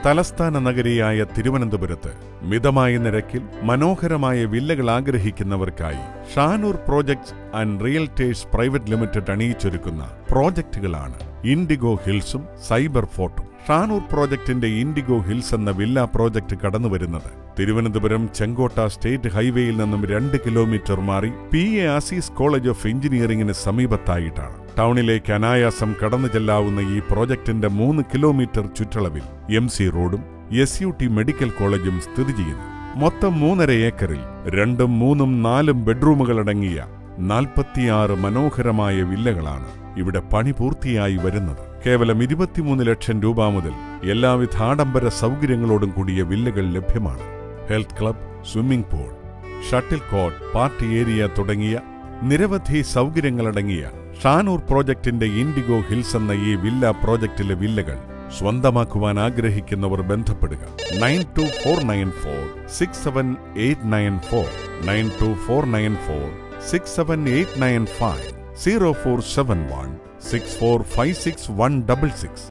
തലസ്ഥാന നഗരിയായ തിരുവനന്തപുരത്ത് മിതമായ നിരക്കിൽ മനോഹരമായ വില്ലകൾ ആഗ്രഹിക്കുന്നവർക്കായി Shanoor projects and realtors private limited അണിയിച്ചൊരുക്കുന്ന പ്രോജക്റ്റുകളാണ് ഇൻഡിഗോ ഹിൽസും സൈബർ ഫോർട്ടും ഷാനൂർ പ്രോജക്ടിന്റെ ഇൻഡിഗോ ഹിൽസ് എന്ന വില്ല പ്രോജക്ട് കടന്നുവരുന്നത് തിരുവനന്തപുരം ചെങ്കോട്ട സ്റ്റേറ്റ് ഹൈവേയിൽ നിന്നും രണ്ട് കിലോമീറ്റർ മാറി P A Azeez college of എഞ്ചിനീയറിംഗിന് സമീപത്തായിട്ടാണ് ടൗണിലേക്ക് അനായാസം കടന്നു ചെല്ലാവുന്ന ഈ പ്രോജക്ടിന്റെ മൂന്ന് കിലോമീറ്റർ ചുറ്റളവിൽ എം സി റോഡും എസ് യു ടി മെഡിക്കൽ കോളേജും സ്ഥിതി ചെയ്യുന്നു മൊത്തം മൂന്നര ഏക്കറിൽ രണ്ടും മൂന്നും നാലും ബെഡ്റൂമുകളടങ്ങിയ നാൽപ്പത്തിയാറ് മനോഹരമായ വില്ലകളാണ് ഇവിടെ പണി പൂർത്തിയായി വരുന്നത് കേവലം ഇരുപത്തിമൂന്ന് ലക്ഷം രൂപ മുതൽ എല്ലാവിധ ആഡംബര സൗകര്യങ്ങളോടും കൂടിയ വില്ലകൾ ലഭ്യമാണ് health club swimming pool shuttle court party area തുടങ്ങിയ നിരവധി സൗകര്യങ്ങളടങ്ങിയ ഷാനൂർ പ്രോജക്ടിന്റെ ഇൻഡിഗോ ഹിൽസ് എന്ന ഈ വില്ല പ്രോജക്റ്റിലെ വില്ലകൾ സ്വന്തമാക്കുവാൻ ആഗ്രഹിക്കുന്നവർ ബന്ധപ്പെടുക nine two four nine four six seven eight nine four nine two four nine four six seven eight nine five zero four seven one six four five six one double six